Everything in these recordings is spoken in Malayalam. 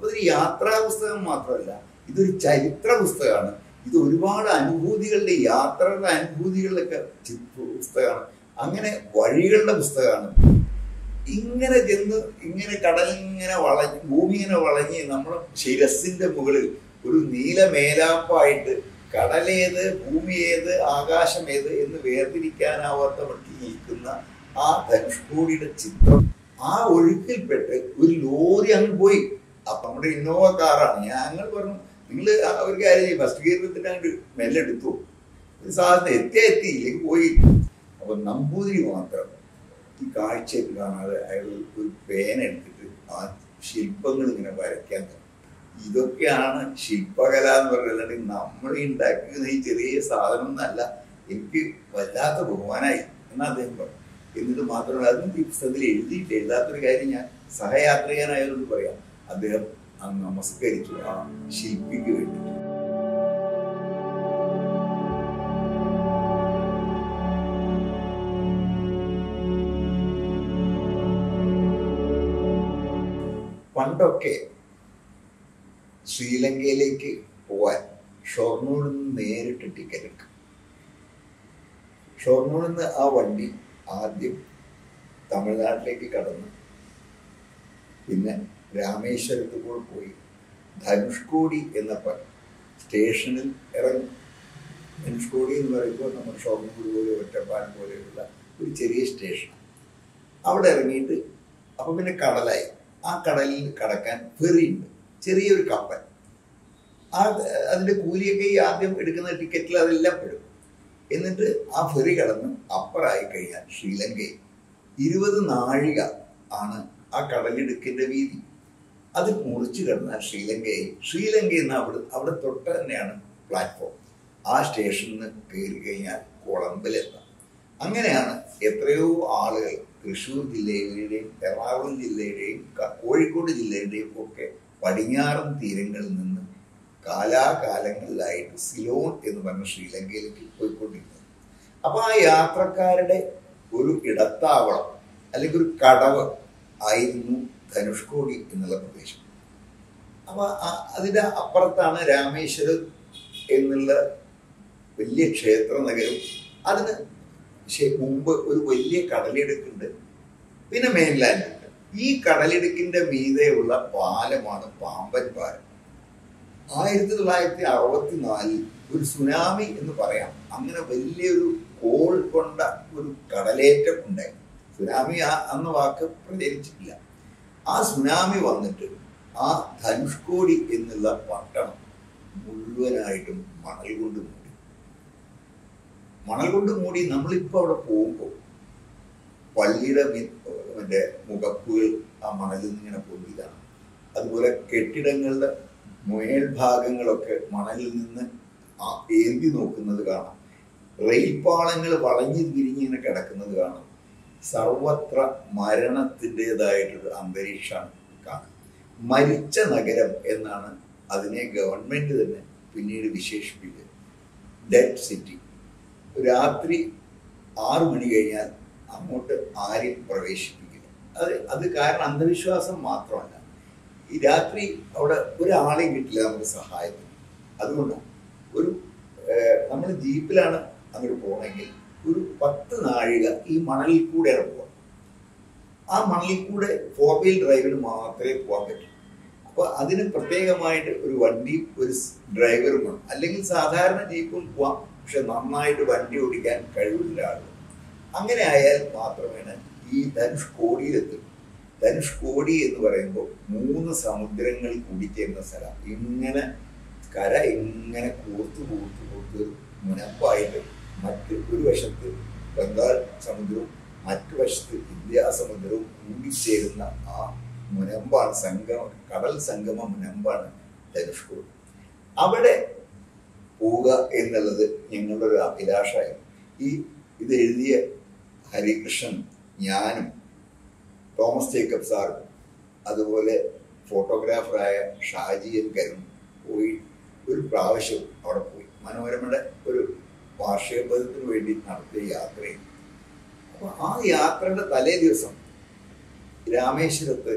അപ്പൊ ഇതൊരു യാത്രാ പുസ്തകം മാത്രമല്ല ഇതൊരു ചരിത്ര പുസ്തകമാണ് ഇത് ഒരുപാട് അനുഭൂതികളുടെ യാത്രകളുടെ അനുഭൂതികളുടെ പുസ്തകമാണ് അങ്ങനെ വഴികളുടെ പുസ്തകമാണ് ഇങ്ങനെ ചെന്ന് ഇങ്ങനെ കടലിങ്ങനെ വളഞ്ഞ് ഭൂമി ഇങ്ങനെ വളഞ്ഞ് നമ്മുടെ ശിരസിന്റെ മുകളിൽ ഒരു നീല മേലാപ്പായിട്ട് കടലേത് ഭൂമി ഏത് ആകാശം ഏത് എന്ന് വേർതിരിക്കാനാവാത്ത മട്ടിൽ നിൽക്കുന്ന ആ ധനുഷ്കോടിയുടെ ചിത്രം ആ ഒഴുക്കിൽപ്പെട്ട് ഒരു ലോറി അങ്ങ് പോയി അപ്പൊ നമ്മുടെ ഇന്നോവ കാറാണ് ഞങ്ങൾ പറഞ്ഞു നിങ്ങൾ ഒരു കാര്യം ചെയ്യും ഫസ്റ്റ് ഗിയറിൽ അങ്ങോട്ട് മെല്ലെ എടുത്തു ഒരു സാധനം എത്തിയാ എത്തിയില്ലെങ്കിൽ പോയി അപ്പൊ നമ്പൂതിരി മാത്രം ഈ കാഴ്ചയൊക്കെ കാണാതെ അയാൾ ഒരു പേന എടുത്തിട്ട് ആ ശില്പങ്ങൾ ഇങ്ങനെ വരയ്ക്കാൻ തുടങ്ങി ഇതൊക്കെയാണ് ശില്പകല എന്ന് പറയുന്നത് അല്ലാണ്ട് നമ്മൾ ഉണ്ടാക്കുന്ന ഈ ചെറിയ സാധനം എന്നല്ല എനിക്ക് വല്ലാത്ത ബഹുമാനായി എന്നാ അദ്ദേഹം പറഞ്ഞു എന്നിട്ട് മാത്രമല്ല അതും ഈ പുസ്തകത്തിൽ എഴുതിയിട്ട് എഴുതാത്തൊരു കാര്യം ഞാൻ സഹയാത്രികനായതുകൊണ്ട് പറയാം അദ്ദേഹം അന്ന് നമസ്കരിച്ചു ആ ശില്പിക്ക് വേണ്ടി പണ്ടൊക്കെ ശ്രീലങ്കയിലേക്ക് പോവാൻ ഷൊർണൂരിൽ നിന്ന് നേരിട്ട് ടിക്കറ്റ് എടുക്കും ഷൊർണൂരിൽ നിന്ന് ആ വണ്ടി ആദ്യം തമിഴ്നാട്ടിലേക്ക് കടന്ന് പിന്നെ രാമേശ്വരത്ത് കൂടെ പോയി ധനുഷ്കോടി എന്ന പ- സ്റ്റേഷനിൽ ഇറങ്ങും ധനുഷ്കോടി എന്ന് പറയുമ്പോൾ നമ്മൾ ഷൊർണൂർ പോലെ ഒറ്റപ്പാലം പോലെയുള്ള ഒരു ചെറിയ സ്റ്റേഷൻ അവിടെ ഇറങ്ങിയിട്ട് അപ്പൊ പിന്നെ കടലായി ആ കടലിൽ കടക്കാൻ ഫെറി ഉണ്ട് ചെറിയൊരു കപ്പൽ ആ അതിന്റെ കൂലിയൊക്കെ ഈ ആദ്യം എടുക്കുന്ന ടിക്കറ്റിൽ അതെല്ലാം പെടും എന്നിട്ട് ആ ഫെറി കടന്ന് അപ്പറായി കഴിഞ്ഞാൽ ശ്രീലങ്കയിൽ ഇരുപത് നാഴിക ആണ് ആ കടലിടുക്കിന്റെ വീതി അത് മുറിച്ചു കിടന്നാൽ ശ്രീലങ്കയിൽ ശ്രീലങ്കയിൽ നിന്ന് അവിടെ അവിടെ തൊട്ട് തന്നെയാണ് പ്ലാറ്റ്ഫോം ആ സ്റ്റേഷനിൽ നിന്ന് കയറി കഴിഞ്ഞാൽ കൊളംബിലെത്താം അങ്ങനെയാണ് എത്രയോ ആളുകൾ തൃശ്ശൂർ ജില്ലയുടെയും എറണാകുളം ജില്ലയുടെയും ക- കോഴിക്കോട് ജില്ലയുടെയും ഒക്കെ പടിഞ്ഞാറൻ തീരങ്ങളിൽ നിന്ന് കാലാകാലങ്ങളിലായിട്ട് സിലോൺ എന്ന് പറഞ്ഞ ശ്രീലങ്കയിലേക്ക് പോയിക്കൊണ്ടിരുന്നത് അപ്പൊ ആ യാത്രക്കാരുടെ ഒരു ഇടത്താവളം അല്ലെങ്കിൽ ഒരു കടവ് ആയിരുന്നു ധനുഷ്കോടി എന്നുള്ള പ്രദേശം അപ്പൊ ആ- അതിന്റെ അപ്പുറത്താണ് രാമേശ്വരം എന്നുള്ള വലിയ ക്ഷേത്ര നഗരം അതിന് ശേ- മുമ്പ് ഒരു വലിയ കടലിടുക്കുണ്ട് പിന്നെ മെയിൻലാൻഡ് ഉണ്ട് ഈ കടലിടുക്കിന്റെ മീതെയുള്ള പാലമാണ് പാമ്പൻ പാലം ആയിരത്തി തൊള്ളായിരത്തി അറുപത്തിനാലിൽ ഒരു സുനാമി എന്ന് പറയാം അങ്ങനെ വലിയൊരു കോൾ കൊണ്ട ഒരു കടലേറ്റം ഉണ്ടായി സുനാമി ആ അന്ന് വാക്ക് പ്രചരിച്ചിട്ടില്ല ആ സുനാമി വന്നിട്ട് ആ ധനുഷ്കോടി എന്നുള്ള പട്ടണം മുഴുവനായിട്ടും മണൽ കൊണ്ട് മൂടി മണൽ കൊണ്ട് മൂടി നമ്മളിപ്പോൾ അവിടെ പോകുമ്പോൾ പള്ളിയുടെ മി- മറ്റേ മുഖപ്പുകൾ ആ മണലിൽ നിന്ന് ഇങ്ങനെ പൊന്തി കാണാം അതുപോലെ കെട്ടിടങ്ങളുടെ മേൽഭാഗങ്ങളൊക്കെ മണലിൽ നിന്ന് ആ ഏന്തി നോക്കുന്നത് കാണാം റെയിൽ പാളങ്ങൾ വളഞ്ഞു തിരിഞ്ഞിങ്ങനെ കിടക്കുന്നത് കാണാം സർവത്ര മരണത്തിൻ്റെതായിട്ടൊരു അന്തരീക്ഷമാണ് കാണുന്നത് മരിച്ച നഗരം എന്നാണ് അതിനെ ഗവൺമെന്റ് തന്നെ പിന്നീട് വിശേഷിപ്പിക്കുന്നത് ഡെഡ് സിറ്റി രാത്രി ആറു മണി കഴിഞ്ഞാൽ അങ്ങോട്ട് ആരെയും പ്രവേശിപ്പിക്കില്ല അത് അത് കാരണം അന്ധവിശ്വാസം മാത്രമല്ല ഈ രാത്രി അവിടെ ഒരാളെയും കിട്ടില്ല നമുക്ക് സഹായത്തിന് അതുകൊണ്ടാണ് ഒരു നമ്മൾ ജീപ്പിലാണ് അങ്ങോട്ട് പോകണമെങ്കിൽ ഒരു പത്ത് നാഴിക ഈ മണലിൽ കൂടെയാണ് പോകാം ആ മണലിൽ കൂടെ ഫോർ വീൽ ഡ്രൈവിന് മാത്രമേ പോകാൻ പറ്റൂ അപ്പൊ അതിന് പ്രത്യേകമായിട്ട് ഒരു വണ്ടി ഒരു ഡ്രൈവറും വേണം അല്ലെങ്കിൽ സാധാരണ ജീപ്പിൽ പോവാം പക്ഷെ നന്നായിട്ട് വണ്ടി ഓടിക്കാൻ കഴിവുള്ള ആളുകൾ അങ്ങനെ ആയാൽ മാത്രമേ ഈ ധനുഷ്കോടിയിലെത്തും ധനുഷ്കോടി എന്ന് പറയുമ്പോൾ മൂന്ന് സമുദ്രങ്ങൾ കൂടിച്ചേരുന്ന സ്ഥലം ഇങ്ങനെ കര ഇങ്ങനെ കൂർത്ത് കൂർത്ത് കൂർത്ത് ഒരു മുനമ്പായിട്ട് മറ്റ് ഒരു വശത്ത് ബംഗാൾ സമുദ്രവും മറ്റു വശത്ത് ഇന്ത്യാ സമുദ്രവും കൂടിച്ചേരുന്ന ആ മുനമ്പാണ് സംഗമ കടൽ സംഗമ മുനമ്പാണ് ധനുഷ്കോടി അവിടെ പോവുക എന്നുള്ളത് ഞങ്ങളുടെ ഒരു അഭിലാഷമായിരുന്നു ഈ ഇത് എഴുതിയ ഹരികൃഷ്ണൻ ഞാനും തോമസ് ജേക്കബ് സാറും അതുപോലെ ഫോട്ടോഗ്രാഫറായ ഷാജി എൻ കരും പോയി ഒരു പ്രാവശ്യം അവിടെ പോയി മനോരമയുടെ ഒരു വാർഷിക പതിപ്പിന് വേണ്ടി നടത്തിയ യാത്രയിൽ അപ്പൊ ആ യാത്രയുടെ തലേ ദിവസം രാമേശ്വരത്ത് ഈ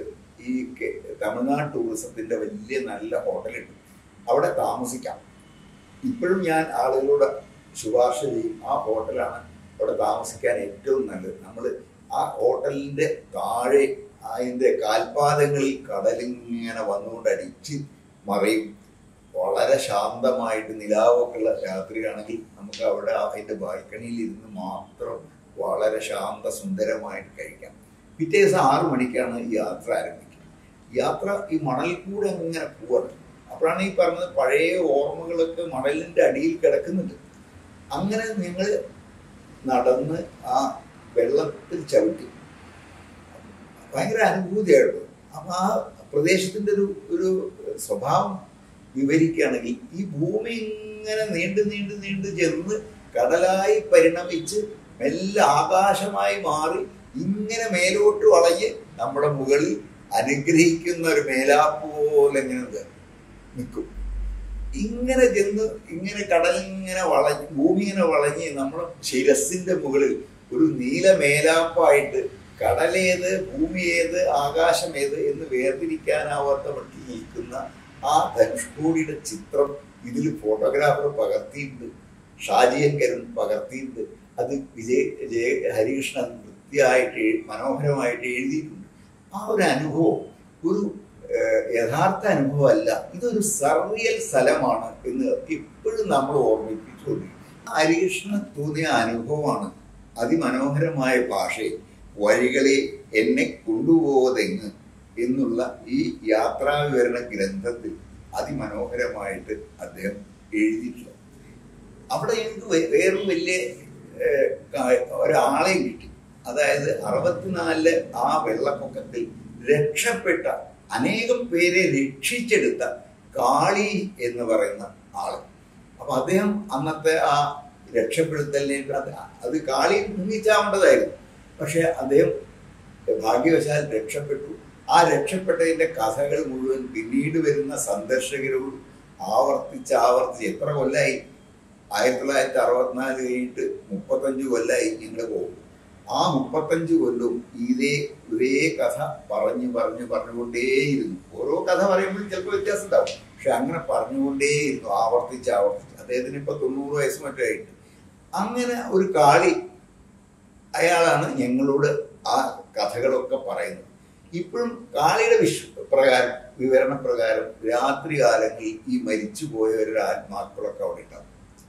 ഈ കെ- തമിഴ്നാട് ടൂറിസത്തിന്റെ വലിയ നല്ല ഹോട്ടലുണ്ട് അവിടെ താമസിക്കാം ഇപ്പോഴും ഞാൻ ആളുകളോട് ശുപാർശ ചെയ്യും ആ ഹോട്ടലാണ് അവിടെ താമസിക്കാൻ ഏറ്റവും നല്ലത് നമ്മൾ ആ ഹോട്ടലിന്റെ താഴെ അതിന്റെ കാൽപാദങ്ങളിൽ കടലിങ്ങനെ വന്നുകൊണ്ട് അടിച്ച് മറയും വളരെ ശാന്തമായിട്ട് നിലാവൊക്കെ ഉള്ള രാത്രിയാണെങ്കിൽ നമുക്ക് അവിടെ അതിന്റെ ബാൽക്കണിയിൽ ഇരുന്ന് മാത്രം വളരെ ശാന്ത സുന്ദരമായിട്ട് കഴിക്കാം പിറ്റേ ദിവസം ആറു മണിക്കാണ് ഈ യാത്ര ആരംഭിക്കുന്നത് യാത്ര ഈ മണലിൽ കൂടെ അങ്ങനെ പോവാണ് അപ്പോഴാണ് ഈ പറഞ്ഞത് പഴയ ഓർമ്മകളൊക്കെ മണലിന്റെ അടിയിൽ കിടക്കുന്നുണ്ട് അങ്ങനെ നിങ്ങൾ നടന്ന് ആ വെള്ളത്തിൽ ചവിട്ടി ഭയങ്കര അനുഭൂതിയായിരുന്നു അപ്പൊ ആ പ്രദേശത്തിന്റെ ഒരു ഒരു സ്വഭാവം വിവരിക്കുകയാണെങ്കിൽ ഈ ഭൂമി ഇങ്ങനെ നീണ്ടു നീണ്ടു നീണ്ടു ചെന്ന് കടലായി പരിണമിച്ച് മെല്ലെ ആകാശമായി മാറി ഇങ്ങനെ മേലോട്ട് വളഞ്ഞ് നമ്മുടെ മുകളിൽ അനുഗ്രഹിക്കുന്ന ഒരു മേലാപ്പ് പോലെ ഇങ്ങനെ നിൽക്കും ഇങ്ങനെ ചെന്ന് ഇങ്ങനെ കടലിങ്ങനെ വളഞ്ഞ് ഭൂമി ഇങ്ങനെ വളഞ്ഞ് നമ്മുടെ ശിരസിന്റെ മുകളിൽ ഒരു നീല മേലാപ്പായിട്ട് കടലേത് ഭൂമി ഏത് ആകാശം ഏത് എന്ന് വേർതിരിക്കാനാവാത്ത മട്ടിൽ നിൽക്കുന്ന ആ ധനുഷ്കോടിയുടെ ചിത്രം ഇതിൽ ഫോട്ടോഗ്രാഫർ പകർത്തിയിട്ടുണ്ട് ഷാജിയങ്കരൻ പകർത്തിയിട്ടുണ്ട് അത് വിജയ് ജയ ഹരികൃഷ്ണൻ വൃത്തിയായിട്ട് എഴു- മനോഹരമായിട്ട് എഴുതിയിട്ടുണ്ട് ആ ഒരു അനുഭവം ഒരു ഏഹ്, യഥാർത്ഥ അനുഭവമല്ല ഇതൊരു സർറിയൽ സ്ഥലമാണ് എന്ന് ഇപ്പോഴും നമ്മൾ ഓർമ്മിപ്പിച്ചുകൊണ്ടിരിക്കും ഹരികൃഷ്ണൻ തോന്നിയ അനുഭവമാണ് അതിമനോഹരമായ ഭാഷയിൽ വഴികളെ എന്നെ കൊണ്ടുപോവതെങ്ങ് എന്നുള്ള ഈ യാത്രാവിവരണ ഗ്രന്ഥത്തിൽ അതിമനോഹരമായിട്ട് അദ്ദേഹം എഴുതിയിട്ടുണ്ട് അവിടെ എനിക്ക് വേ- വേറൊരു വലിയ ഏഹ്, കാ- ഒരാളെയും കിട്ടി അതായത് അറുപത്തിനാലില് ആ വെള്ളപ്പൊക്കത്തിൽ രക്ഷപ്പെട്ട അനേകം പേരെ രക്ഷിച്ചെടുത്ത കാളി എന്ന് പറയുന്ന ആള് അപ്പൊ അദ്ദേഹം അന്നത്തെ ആ രക്ഷപ്പെടുത്തലിനെ അത് അത് കാളി മുങ്ങിച്ചാവേണ്ടതായിരുന്നു പക്ഷെ അദ്ദേഹം ഭാഗ്യവശാൽ രക്ഷപ്പെട്ടു ആ രക്ഷപ്പെട്ടതിന്റെ കഥകൾ മുഴുവൻ പിന്നീട് വരുന്ന സന്ദർശകരോട് ആവർത്തിച്ച് ആവർത്തിച്ച് എത്ര കൊല്ലായി ആയിരത്തി തൊള്ളായിരത്തി അറുപത്തിനാല് കഴിഞ്ഞിട്ട് മുപ്പത്തഞ്ച് കൊല്ലായി ഞങ്ങൾ പോകും ആ മുപ്പത്തഞ്ച് കൊല്ലവും ഇതേ ഒരേ കഥ പറഞ്ഞു പറഞ്ഞു പറഞ്ഞുകൊണ്ടേയിരുന്നു ഓരോ കഥ പറയുമ്പോഴും ചിലപ്പോൾ വ്യത്യാസം ഉണ്ടാവും പക്ഷെ അങ്ങനെ പറഞ്ഞുകൊണ്ടേയിരുന്നു ആവർത്തിച്ച് ആവർത്തിച്ച് അദ്ദേഹത്തിന് ഇപ്പൊ തൊണ്ണൂറ് വയസ്സ് മറ്റോ ആയിട്ട് അങ്ങനെ ഒരു കാളി അയാളാണ് ഞങ്ങളോട് ആ കഥകളൊക്കെ പറയുന്നത് ഇപ്പോഴും കാളിയുടെ വിശ്വ പ്രകാരം വിവരണ പ്രകാരം രാത്രി കാലങ്ങളിൽ ഈ മരിച്ചു പോയവരുടെ ആത്മാക്കളൊക്കെ അവിടെ ഉണ്ടാവും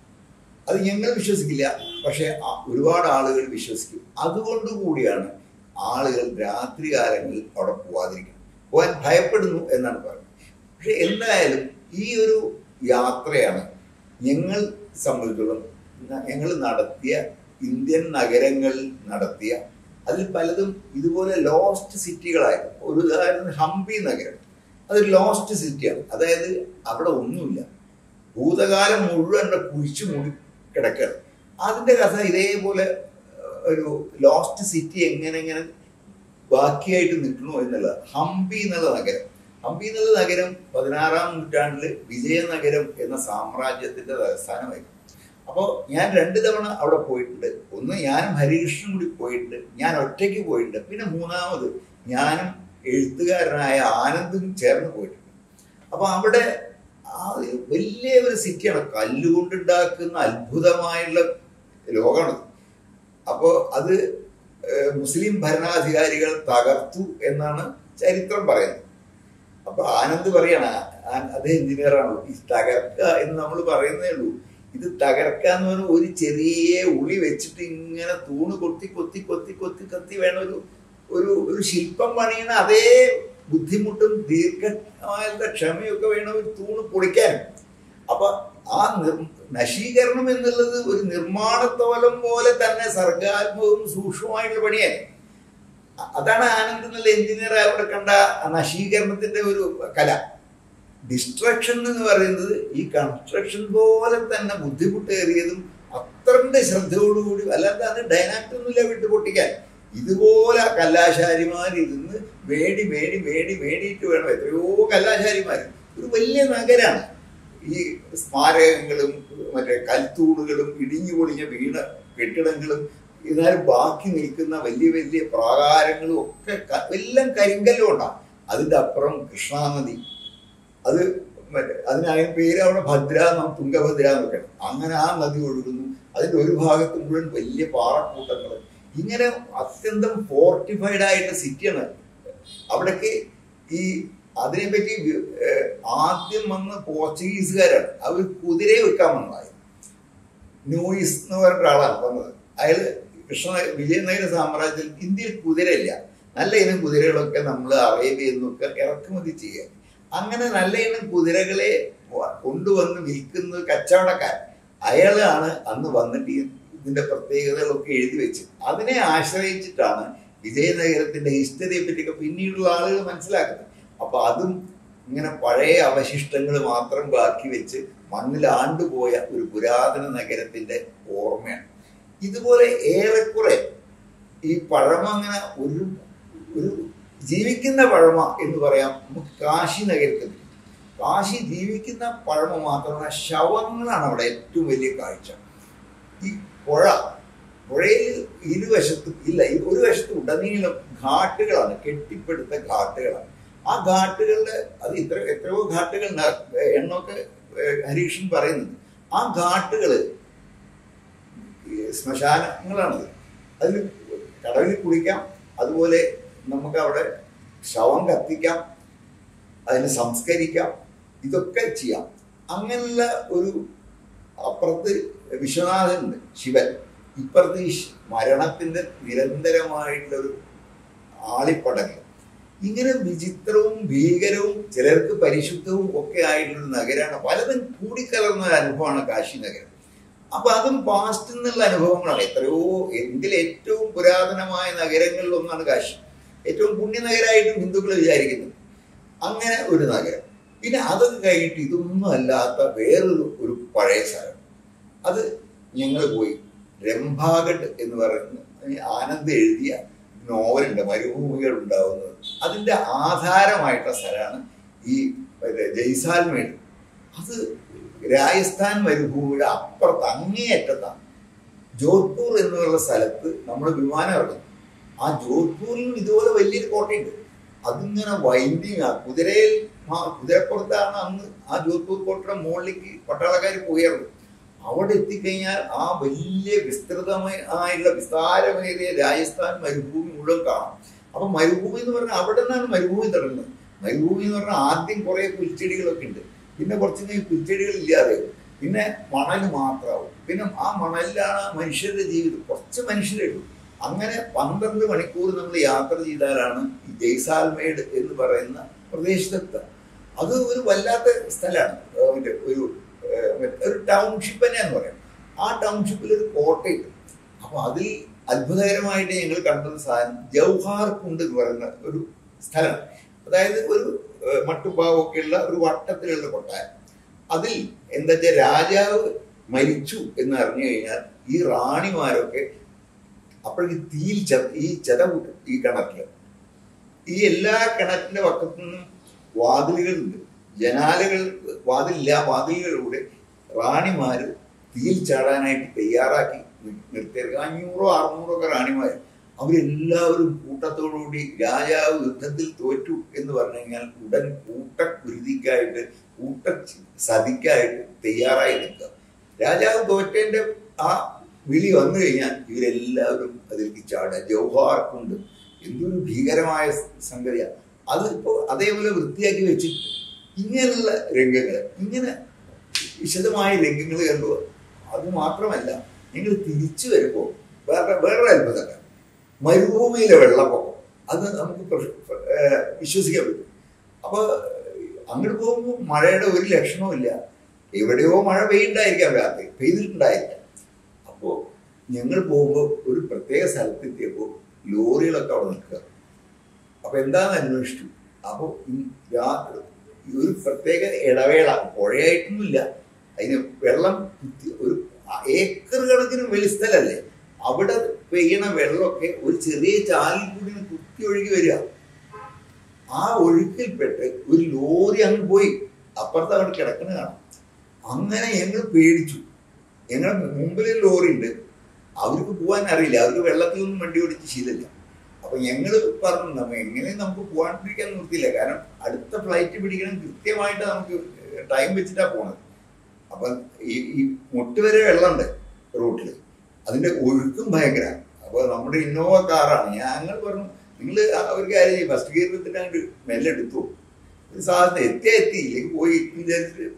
അത് ഞങ്ങൾ വിശ്വസിക്കില്ല പക്ഷെ ആ- ഒരുപാട് ആളുകൾ വിശ്വസിക്കും അതുകൊണ്ട് കൂടിയാണ് ആളുകൾ രാത്രി കാലങ്ങളിൽ അവിടെ പോവാതിരിക്കുന്നത് പോകാൻ ഭയപ്പെടുന്നു എന്നാണ് പറയുന്നത് പക്ഷെ എന്തായാലും ഈ ഒരു യാത്രയാണ് ഞങ്ങൾ സംബന്ധിച്ചിടത്തോളം ഞങ്ങൾ നടത്തിയ ഇന്ത്യൻ നഗരങ്ങളിൽ നടത്തിയ അതിൽ പലതും ഇതുപോലെ ലോസ്റ്റ് സിറ്റികളായിരുന്നു ഒരു ഉദാഹരണം ഹംപി നഗരം അതൊരു ലോസ്റ്റ് സിറ്റിയാണ് അതായത് അവിടെ ഒന്നുമില്ല ഭൂതകാലം മുഴുവൻ അവിടെ കുഴിച്ചു മൂടി കിടക്കുകയാണ് അതിന്റെ കഥ ഇതേപോലെ ഏഹ്, ഒരു ലോസ്റ്റ് സിറ്റി എങ്ങനെ എങ്ങനെ ബാക്കിയായിട്ട് നിൽക്കണോ എന്നുള്ളത് ഹംപി എന്നുള്ള നഗരം ഹംപി എന്നുള്ള നഗരം പതിനാറാം നൂറ്റാണ്ടില് വിജയനഗരം എന്ന സാമ്രാജ്യത്തിന്റെ തലസ്ഥാനമായിരുന്നു അപ്പോൾ ഞാൻ രണ്ട് തവണ അവിടെ പോയിട്ടുണ്ട് ഒന്ന് ഞാനും ഹരികൃഷ്ണനും കൂടി പോയിട്ടുണ്ട് ഞാൻ ഒറ്റയ്ക്ക് പോയിട്ടുണ്ട് പിന്നെ മൂന്നാമത് ഞാനും എഴുത്തുകാരനായ ആനന്ദും ചേർന്ന് പോയിട്ടുണ്ട് അപ്പൊ അവിടെ ആ ഒരു വലിയ ഒരു സിറ്റിയാണ് കല്ലുകൊണ്ടുണ്ടാക്കുന്ന അത്ഭുതമായുള്ള ലോകമാണ് അപ്പോൾ അത് ഏഹ്, മുസ്ലിം ഭരണാധികാരികൾ തകർത്തു എന്നാണ് ചരിത്രം പറയുന്നത് അപ്പൊ ആനന്ദ് പറയണ ആ- അത് എഞ്ചിനീയറാണ് ഈ തകർക്കുക എന്ന് നമ്മൾ പറയുന്നേ ഉള്ളൂ ഇത് തകർക്കുക എന്ന് പറഞ്ഞാൽ ഒരു ചെറിയ ഉളി വെച്ചിട്ട് ഇങ്ങനെ തൂണ് കൊത്തി കൊത്തി കൊത്തി കൊത്തി കൊത്തി വേണം ഒരു ഒരു ഒരു ശില്പം പണിയണ അതേ ബുദ്ധിമുട്ടും ദീർഘമായ ക്ഷമയൊക്കെ വേണം ഒരു തൂണ് പൊളിക്കാൻ അപ്പൊ ആ നിർ നശീകരണം എന്നുള്ളത് ഒരു നിർമ്മാണത്തോലം പോലെ തന്നെ സർഗാത്മകവും സൂക്ഷ്മമായിട്ടുള്ള പണിയാണ് അ- അതാണ് ആനന്ദ് എന്നുള്ള എഞ്ചിനീയർ അവിടെ കണ്ട ആ നശീകരണത്തിന്റെ ഒരു കല ഡിസ്ട്രക്ഷൻ എന്ന് പറയുന്നത് ഈ കൺസ്ട്രക്ഷൻ പോലെ തന്നെ ബുദ്ധിമുട്ടേറിയതും അത്രന്റെ ശ്രദ്ധയോടുകൂടി അല്ലാതെ അത് ഡൈനാക്ട് ഒന്നുമില്ല വിട്ട് പൊട്ടിക്കാൻ ഇതുപോലെ ആ കല്ലാശാരിമാർ ഇരുന്ന് വേടി വേടി വേടി വേടിയിട്ട് വേണം എത്രയോ കല്ലാശാരിമാർ ഒരു വലിയ നഗരാണ് ഈ സ്മാരകങ്ങളും മറ്റേ കൽത്തൂണുകളും ഇടിഞ്ഞു പൊളിഞ്ഞ വീണ കെട്ടിടങ്ങളും എന്നാലും ബാക്കി നിൽക്കുന്ന വലിയ വലിയ പ്രാകാരങ്ങളും ഒക്കെ ക- എല്ലാം കരിങ്കല്ലും ഉണ്ടാകും അതിൻ്റെ അപ്പുറം കൃഷ്ണാനദി അത് മറ്റേ അതിന് അതിന് പേര് അവിടെ ഭദ്ര എന്നും തുംഗഭദ്ര എന്നൊക്കെയാണ് അങ്ങനെ ആ നദി ഒഴുകുന്നു അതിൻ്റെ ഒരു ഭാഗത്ത് മുഴുവൻ വലിയ പാറക്കൂട്ടങ്ങൾ ഇങ്ങനെ അത്യന്തം ഫോർട്ടിഫൈഡ് ആയിട്ട് സിറ്റിയാണ് അവിടേക്ക് ഈ അതിനെപ്പറ്റി വി- ഏഹ് ആദ്യം വന്ന പോർച്ചുഗീസുകാരാണ് അവർ കുതിരയെ വെക്കാൻ വന്നതായിരുന്നു ന്യൂയിസ് എന്ന് പറഞ്ഞ ഒരാളാണ് വന്നത് അയാൾ കൃഷ്ണ വിജയനഗര സാമ്രാജ്യത്തിൽ ഇന്ത്യയിൽ കുതിരയില്ല നല്ല ഇനം കുതിരകളൊക്കെ നമ്മൾ അറേബ്യയിൽ നിന്നൊക്കെ ഇറക്കുമതി ചെയ്യുക അങ്ങനെ നല്ല ഇനം കുതിരകളെ വ- കൊണ്ടുവന്ന് വിൽക്കുന്ന കച്ചവടക്കാർ അയാളാണ് അന്ന് വന്നിട്ട് ഈ ഇതിന്റെ പ്രത്യേകതകളൊക്കെ എഴുതി വെച്ച് അതിനെ ആശ്രയിച്ചിട്ടാണ് വിജയനഗരത്തിന്റെ ഹിസ്റ്ററിയെ പറ്റിയൊക്കെ പിന്നീടുള്ള ആളുകൾ മനസ്സിലാക്കുന്നത് അപ്പൊ അതും ഇങ്ങനെ പഴയ അവശിഷ്ടങ്ങൾ മാത്രം ബാക്കി വെച്ച് മണ്ണിൽ ആണ്ടുപോയ ഒരു പുരാതന നഗരത്തിന്റെ ഓർമ്മയാണ് ഇതുപോലെ ഏറെക്കുറെ ഈ പഴമ അങ്ങനെ ഒരു ഒരു ജീവിക്കുന്ന പഴമ എന്ന് പറയാം നമുക്ക് കാശി നഗരത്തിൽ കാശി ജീവിക്കുന്ന പഴമ മാത്രമല്ല ശവങ്ങളാണ് അവിടെ ഏറ്റവും വലിയ കാഴ്ച ഈ പുഴ പുഴയിൽ ഇരുവശത്തും ഇല്ല ഈ ഒരു വശത്ത് ഉടനീളം ഘാട്ടുകളാണ് കെട്ടിപ്പടുത്ത ഘാട്ടുകളാണ് ആ ഘാട്ടുകളുടെ അത് ഇത്ര എത്രയോ ഘാട്ടുകൾ ഉണ്ട്. എണ്ണമൊക്കെ ഏഹ്, ഹരീഷൻ പറയുന്നുണ്ട് ആ ഘാട്ടുകള് ഈ ശ്മശാനങ്ങളാണത് അതിൽ കടലിൽ കുളിക്കാം അതുപോലെ നമുക്ക് അവിടെ ശവം കത്തിക്കാം അതിനെ സംസ്കരിക്കാം ഇതൊക്കെ ചെയ്യാം അങ്ങനെയുള്ള ഒരു അപ്പുറത്ത് വിശ്വനാഥനുണ്ട് ശിവൻ ഇപ്പുറത്ത് ഈ ശ്- മരണത്തിന്റെ നിരന്തരമായിട്ടുള്ള ഒരു ആളിപ്പടങ്ങൾ ഇങ്ങനെ വിചിത്രവും ഭീകരവും ചിലർക്ക് പരിശുദ്ധവും ഒക്കെ ആയിട്ടുള്ള ഒരു നഗരമാണ് പലതും കൂടിക്കലർന്ന ഒരു അനുഭവമാണ് കാശി നഗരം അപ്പൊ അതും പാസ്റ്റ് എന്നുള്ള അനുഭവങ്ങളാണ് എത്രയോ ഇന്ത്യയിലെ ഏറ്റവും പുരാതനമായ നഗരങ്ങളിൽ ഒന്നാണ് കാശി ഏറ്റവും പുണ്യനഗരമായിട്ടും ഹിന്ദുക്കൾ വിചാരിക്കുന്നത് അങ്ങനെ ഒരു നഗരം പിന്നെ അതൊക്കെ കഴിഞ്ഞിട്ട് ഇതൊന്നും അല്ലാത്ത വേറൊരു ഒരു പഴയ സ്ഥലം അത് ഞങ്ങൾ പോയി രംഭാഗഡ് എന്ന് പറയുന്ന ഈ ആനന്ദ് എഴുതിയ നോവലുണ്ട് മരുഭൂമികൾ ഉണ്ടാവുന്നത് അതിന്റെ ആധാരമായിട്ടുള്ള സ്ഥലമാണ് ഈ മറ്റേ ജയ്സാൽമേട് അത് രാജസ്ഥാൻ മരുഭൂമിയുടെ അപ്പുറത്ത് അങ്ങേയറ്റത്താണ് ജോധ്പൂർ എന്നുള്ള സ്ഥലത്ത് നമ്മൾ വിമാനം ഇറങ്ങും ആ ജോധ്പൂരിലും ഇതുപോലെ വലിയൊരു കോട്ടയുണ്ട് അതിങ്ങനെ വൈൻഡിങ് ആ കുതിരയിൽ ആ കുതിരപ്പുറത്താണ് അന്ന് ആ ജോധ്പൂർ കോട്ടയുടെ മുകളിലേക്ക് പട്ടാളക്കാർ പോയത് അവിടെ എത്തിക്കഴിഞ്ഞാൽ ആ വലിയ വിസ്തൃതമായ ആയുള്ള വിസ്താരമേറിയ രാജസ്ഥാൻ മരുഭൂമി മുഴുവൻ കാണാം അപ്പൊ മരുഭൂമി എന്ന് പറഞ്ഞാൽ അവിടെ നിന്നാണ് മരുഭൂമി തുടങ്ങുന്നത് മരുഭൂമി എന്ന് പറഞ്ഞാൽ ആദ്യം കുറെ പുൽച്ചെടികളൊക്കെ ഉണ്ട് പിന്നെ കുറച്ച് കഴിഞ്ഞ് പുൽച്ചെടികൾ ഇല്ലാതെയാവും പിന്നെ മണൽ മാത്രമാവും പിന്നെ ആ മണലിലാണ് മനുഷ്യരുടെ ജീവിതം കുറച്ച് മനുഷ്യരേ ഉള്ളൂ അങ്ങനെ പന്ത്രണ്ട് മണിക്കൂർ നമ്മൾ യാത്ര ചെയ്താലാണ് ഈ ജയ്സാൽമേഡ് എന്ന് പറയുന്ന പ്രദേശത്തെത്തുക അത് ഒരു വല്ലാത്ത സ്ഥലമാണ് ഏഹ് മറ്റേ ഒരു ഏഹ് മറ്റേ ഒരു ടൗൺഷിപ്പ് തന്നെയാന്ന് പറയാം ആ ടൗൺഷിപ്പിൽ ഒരു കോട്ടയുണ്ട് അപ്പൊ അതിൽ അത്ഭുതകരമായിട്ട് ഞങ്ങൾ കണ്ടൊരു സാധനം ജൗഹാർ കുണ്ട് എന്ന് പറയുന്ന ഒരു സ്ഥലമാണ് അതായത് ഒരു ഏഹ് മട്ടുപ്പാവൊക്കെ ഉള്ള ഒരു വട്ടത്തിലുള്ള കൊട്ടാരം അതിൽ എന്താ വെച്ചാൽ രാജാവ് മരിച്ചു എന്ന് അറിഞ്ഞു കഴിഞ്ഞാൽ ഈ റാണിമാരൊക്കെ അപ്പോഴേക്ക് തീയിൽ ചെ ഈ ചെത കൂട്ടും ഈ കിണറ്റില് ഈ എല്ലാ കിണറ്റിന്റെ പക്കത്തു നിന്നും വാതിലുകളുണ്ട് ജനാലകൾ വാതിലില്ല വാതിലുകളിലൂടെ റാണിമാര് തീയിൽ ചാടാനായിട്ട് തയ്യാറാക്കി നി- നിർത്തിയത് അഞ്ഞൂറോ അറുന്നൂറോ ഒക്കെ റാണിമാർ അവരെല്ലാവരും കൂട്ടത്തോടുകൂടി രാജാവ് യുദ്ധത്തിൽ തോറ്റു എന്ന് പറഞ്ഞു കഴിഞ്ഞാൽ ഉടൻ കൂട്ടക്കുരുതിക്കായിട്ട് കൂട്ട സതിക്കായിട്ട് തയ്യാറായി നിൽക്കുക രാജാവ് തോറ്റേന്റെ ആ വിളി വന്നു കഴിഞ്ഞാൽ ഇവരെല്ലാവരും അതിലേക്ക് ചാടുക ജൗഹാർ കൊണ്ട് എന്തൊരു ഭീകരമായ സംഗതിയാണ് അത് ഇപ്പോൾ അതേപോലെ വൃത്തിയാക്കി വെച്ചിട്ട് ഇങ്ങനെയുള്ള രംഗങ്ങൾ ഇങ്ങനെ വിശദമായ രംഗങ്ങൾ കണ്ടു അത് മാത്രമല്ല നിങ്ങൾ തിരിച്ചു വരുമ്പോൾ വേറെ വേറൊരു അത്ഭുതമാണ് മരുഭൂമിയിലെ വെള്ളപ്പൊക്കം അത് നമുക്ക് പ്രശ്- ഏഹ് വിശ്വസിക്കാൻ പറ്റും അപ്പൊ അങ്ങോട്ട് പോകുമ്പോൾ മഴയുടെ ഒരു ലക്ഷണവും ഇല്ല എവിടെയോ മഴ പെയ്യുണ്ടായിരിക്കാം രാത്രി പെയ്തിട്ടുണ്ടായിരിക്കാം അപ്പോൾ ഞങ്ങൾ പോകുമ്പോൾ ഒരു പ്രത്യേക സ്ഥലത്തെത്തിയപ്പോൾ ലോറികളൊക്കെ അവിടെ നിൽക്കുക അപ്പൊ എന്താന്ന് അന്വേഷിച്ചു അപ്പോൾ രാത്രി ഈ ഒരു പ്രത്യേക ഇടവേള പുഴയായിട്ടൊന്നുമില്ല അതിന് വെള്ളം കുത്തി ഒരു ഏക്കർ കണക്കിന് വലിയ സ്ഥലമല്ലേ അവിടെ പെയ്യണ വെള്ളമൊക്കെ ഒരു ചെറിയ ചാലിൽ കൂടി ഇങ്ങനെ കുത്തി ഒഴുകി വരിക ആ ഒഴുക്കിൽപ്പെട്ട് ഒരു ലോറി അങ്ങ് പോയി അപ്പുറത്ത് അവിടെ കിടക്കണ കാണാം അങ്ങനെ ഞങ്ങൾ പേടിച്ചു ഞങ്ങളുടെ മുമ്പിൽ ഒരു ലോറി ഉണ്ട് അവർക്ക് പോകാൻ അറിയില്ല അവർക്ക് വെള്ളത്തിൽ നിന്നും വണ്ടി ഓടിച്ച് ശീലമില്ല അപ്പൊ ഞങ്ങൾ പറഞ്ഞു നമ്മ എങ്ങനെയും നമുക്ക് പോകാണ്ടിരിക്കാൻ നിർത്തിയില്ല കാരണം അടുത്ത ഫ്ലൈറ്റ് പിടിക്കണം കൃത്യമായിട്ട് നമുക്ക് ടൈം വെച്ചിട്ടാ പോണത് അപ്പൊ ഈ ഈ മുട്ട് വരെ വെള്ളമുണ്ട് റോട്ടിൽ അതിന്റെ ഒഴുക്കും ഭയങ്കര അപ്പൊ നമ്മുടെ ഇന്നോവ കാറാണ് ഞങ്ങൾ പറഞ്ഞു നിങ്ങൾ ഒരു കാര്യം ചെയ്യും ഫസ്റ്റ് ഗിയർ എടുത്തിട്ട് അങ്ങോട്ട് മെല്ലെ എടുത്തു ഒരു സാധനം എത്തിയാ എത്തി ഇല്ലെങ്കിൽ പോയി എന്ന് വിചാരിച്ചിട്ട്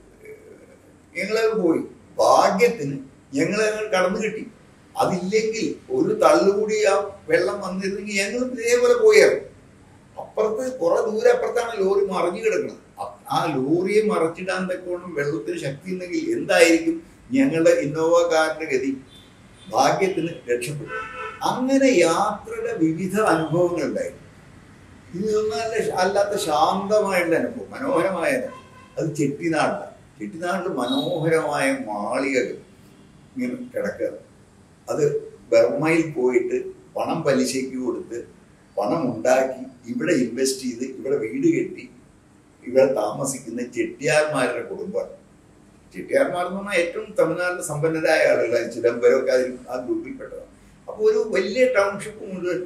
ഞങ്ങളത് പോയി ഭാഗ്യത്തിന് ഞങ്ങൾ കടന്നു കിട്ടി അതില്ലെങ്കിൽ ഒരു തള്ളുകൂടി ആ വെള്ളം വന്നിരുന്നെങ്കിൽ ഞങ്ങൾ ഇതേപോലെ പോയായിരുന്നു അപ്പുറത്ത് കുറെ ദൂരെ അപ്പുറത്താണ് ലോറി മറിഞ്ഞു കിടക്കുന്നത് അ- ആ ലോറിയെ മറച്ചിടാൻ തക്കോണം വെള്ളത്തിന് ശക്തി ഉണ്ടെങ്കിൽ എന്തായിരിക്കും ഞങ്ങളുടെ ഇന്നോവ കാറിന്റെ ഗതി ഭാഗ്യത്തിന് രക്ഷപ്പെട്ടു അങ്ങനെ യാത്രയുടെ വിവിധ അനുഭവങ്ങൾ ഉണ്ടായി ഇതൊന്നും അല്ല അല്ലാത്ത ശാന്തമായിട്ടുള്ള അനുഭവം മനോഹരമായ അനുഭവം അത് ചെട്ടിനാടിലാണ് ചെട്ടിനാടിൽ മനോഹരമായ മാളികകൾ ഇങ്ങനെ കിടക്കുക അത് ബർമയിൽ പോയിട്ട് പണം പലിശയ്ക്ക് കൊടുത്ത് പണം ഉണ്ടാക്കി ഇവിടെ ഇൻവെസ്റ്റ് ചെയ്ത് ഇവിടെ വീട് കെട്ടി ഇവിടെ താമസിക്കുന്ന ചെട്ടിയാർമാരുടെ കുടുംബമാണ് ചെട്ടിയാർമാർ എന്ന് പറഞ്ഞാൽ ഏറ്റവും തമിഴ്നാട്ടിൽ സമ്പന്നരായ ആളുകളാണ് ചിദംബരമൊക്കെ അതിൽ ആ ഗ്രൂപ്പിൽപ്പെട്ടതാണ് അപ്പോൾ ഒരു വലിയ ടൗൺഷിപ്പ് മുഴുവൻ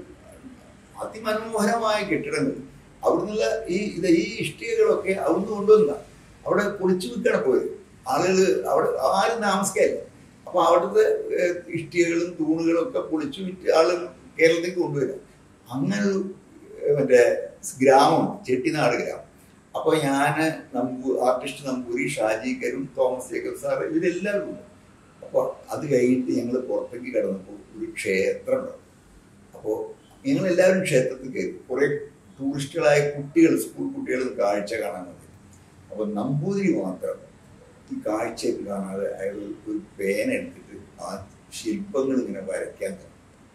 അതിമനോഹരമായ കെട്ടിടങ്ങൾ അവിടുന്നുള്ള ഈ ഇത് ഈ ഇഷ്ടികകളൊക്കെ അവിടുന്ന് കൊണ്ടുവന്ന അവിടെ പൊളിച്ചു വിൽക്കണം പോയത് ആളുകൾ അവിടെ ആരും താമസിക്കാനില്ല അപ്പൊ അവിടുത്തെ ഏഹ്, ഇഷ്ടികകളും തൂണുകളും ഒക്കെ പൊളിച്ചു വിറ്റ് ആളുകൾ കേരളത്തിലേക്ക് കൊണ്ടുവരാം അങ്ങനെ ഒരു ഏഹ്, മറ്റേ ഗ്രാമമാണ് ചെട്ടിനാട് ഗ്രാമം അപ്പൊ ഞാന് നമ്പൂ ആർട്ടിസ്റ്റ് നമ്പൂരി ഷാജി കരും തോമസ് ജേക്കബ് സാർ ഇവരെല്ലാവരും ഉണ്ട് അപ്പൊ അത് കഴിഞ്ഞിട്ട് ഞങ്ങൾ പുറത്തേക്ക് കിടന്നപ്പോൾ ഒരു ക്ഷേത്രം ഉണ്ടാവും അപ്പോൾ ഞങ്ങൾ എല്ലാവരും ക്ഷേത്രത്തിൽ കയറി കുറെ ടൂറിസ്റ്റുകളായ കുട്ടികൾ സ്കൂൾ കുട്ടികൾ കാഴ്ച കാണാൻ വന്നു അപ്പൊ നമ്പൂതിരി മാത്രം ഈ കാഴ്ചയൊക്കെ കാണാതെ അയാൾ ഒരു- ഒരു പേന എടുത്തിട്ട് ആ ശില്പങ്ങൾ ഇങ്ങനെ വരയ്ക്കാൻ തുടങ്ങി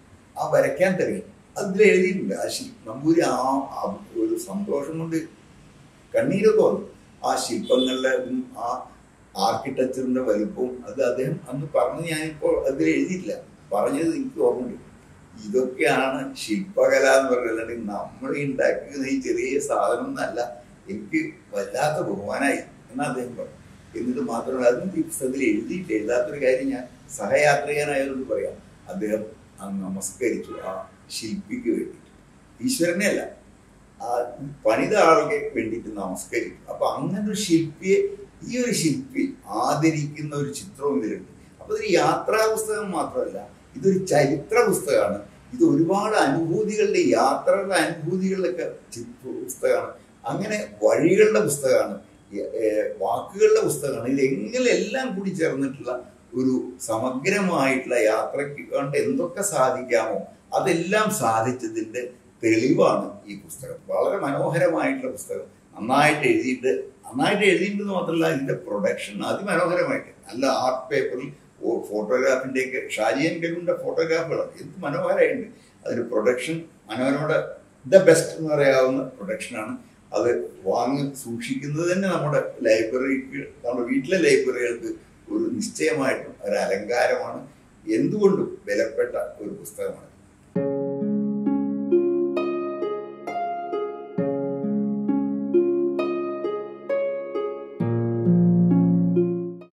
ആ വരയ്ക്കാൻ തുടങ്ങി അതിൽ എഴുതിയിട്ടുണ്ട് ആ ശിൽ നമ്പൂരി ആ ആ ഒരു സന്തോഷം കൊണ്ട് കണ്ണീരൊക്കെ വന്നു ആ ശില്പങ്ങളുടെ ഉം, ആ ആർക്കിടെക്ചറിന്റെ വലുപ്പവും അത് അദ്ദേഹം അന്ന് പറഞ്ഞ് ഞാനിപ്പോൾ അതിൽ എഴുതിയിട്ടില്ല പറഞ്ഞത് എനിക്ക് ഓർമ്മയുണ്ട് ഇതൊക്കെയാണ് ശില്പകല എന്ന് പറയുന്നത് നമ്മൾ ഉണ്ടാക്കുന്ന ഈ ചെറിയ സാധനം എന്നല്ല എനിക്ക് വല്ലാത്ത ബഹുമാനായി എന്ന് അദ്ദേഹം പറഞ്ഞു എന്നിട്ട് മാത്രമല്ല അതും ഈ പുസ്തകത്തിൽ എഴുതിയിട്ട് എഴുതാത്തൊരു കാര്യം ഞാൻ സഹയാത്രികനായതുകൊണ്ട് പറയാം അദ്ദേഹം അന്ന് നമസ്കരിച്ചു ആ ശില്പിക്ക് വേണ്ടിയിട്ട് ഈശ്വരനെ അല്ല ആ പണിത ആൾക്ക് വേണ്ടിയിട്ട് നമസ്കരിക്കും അപ്പൊ അങ്ങനെ ഒരു ശില്പിയെ ഈ ഒരു ശില്പി ആദരിക്കുന്ന ഒരു ചിത്രവും ഇതിലുണ്ട് അപ്പൊ ഇതൊരു യാത്രാ പുസ്തകം മാത്രമല്ല ഇതൊരു ചരിത്ര പുസ്തകമാണ് ഇത് ഒരുപാട് അനുഭൂതികളുടെ യാത്രകളുടെ അനുഭൂതികളുടെ ചിത്ര പുസ്തകമാണ് അങ്ങനെ വഴികളുടെ പുസ്തകമാണ് ഏ- ഏ, വാക്കുകളുടെ പുസ്തകമാണ് ഇത് എങ്ങനെ എല്ലാം കൂടി ചേർന്നിട്ടുള്ള ഒരു സമഗ്രമായിട്ടുള്ള യാത്രയ്ക്ക് കൊണ്ട് എന്തൊക്കെ സാധിക്കാമോ അതെല്ലാം സാധിച്ചതിന്റെ തെളിവാണ് ഈ പുസ്തകം വളരെ മനോഹരമായിട്ടുള്ള പുസ്തകം നന്നായിട്ട് എഴുതിയിട്ട് നന്നായിട്ട് എഴുതിയിട്ടെന്ന് മാത്രമല്ല ഇതിന്റെ പ്രൊഡക്ഷൻ അതിമനോഹരമായിട്ട് നല്ല ആർട്ട് പേപ്പറിൽ ഫോട്ടോഗ്രാഫിന്റെ ഒക്കെ ഷാജിയൻ കരുവിന്റെ ഫോട്ടോഗ്രാഫുകളാണ് എന്ത് മനോഹരമായിട്ടുണ്ട് അതിന്റെ പ്രൊഡക്ഷൻ മനോഹരയുടെ ദ ബെസ്റ്റ് എന്ന് പറയാവുന്ന പ്രൊഡക്ഷനാണ് അത് വാങ്ങി സൂക്ഷിക്കുന്നത് തന്നെ നമ്മുടെ ലൈബ്രറിക്ക് നമ്മുടെ വീട്ടിലെ ലൈബ്രറികൾക്ക് ഒരു നിശ്ചയമായിട്ടും ഒരു അലങ്കാരമാണ് എന്തുകൊണ്ടും വിലപ്പെട്ട ഒരു പുസ്തകമാണ്